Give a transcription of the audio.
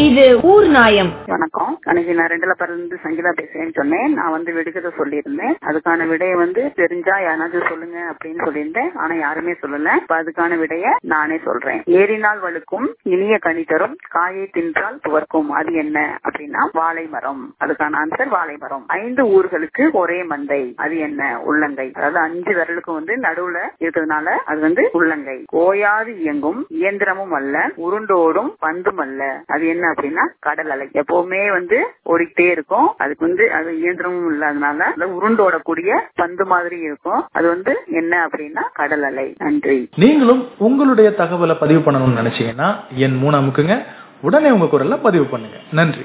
இது ஊர் நாயம் வணக்கம் அன்னைக்கு நான் ரெண்டுல பிறந்து சங்கீதா பேசுறேன்னு சொன்னேன் நான் வந்து விடுகதை சொல்லியிருந்தேன் அதுக்கான விடையை வந்து தெரிஞ்சா யாராவது சொல்லுங்க அப்படின்னு சொல்லியிருந்தேன் ஆனா யாருமே சொல்லல இப்ப அதுக்கான விடைய நானே சொல்றேன் ஏறினால் வழுக்கும் இனிய கனி தரும் காயை தின்றால் துவர்க்கும் அது என்ன அப்படின்னா வாழை மரம் அதுக்கான ஆன்சர் வாழை மரம் ஐந்து ஊர்களுக்கு ஒரே மந்தை அது என்ன உள்ளங்கை அதாவது அஞ்சு விரலுக்கும் வந்து நடுவுல இருக்கிறதுனால அது வந்து உள்ளங்கை ஓயாது இயங்கும் இயந்திரமும் அல்ல உருண்டோடும் பந்தும் அல்ல அது என்ன அப்படின்னா கடல் அலை எப்பவுமே வந்து ஓடிக்கிட்டே இருக்கும் அதுக்கு வந்து அது இயந்திரமும் இல்லாதனால அது உருண்டோடக்கூடிய பந்து மாதிரி இருக்கும் அது வந்து என்ன அப்படின்னா கடல் அலை நன்றி நீங்களும் உங்களுடைய தகவலை பதிவு பண்ணணும்னு நினைச்சீங்கன்னா என் மூணு அமுக்குங்க உடனே உங்க குரல்ல பதிவு பண்ணுங்க நன்றி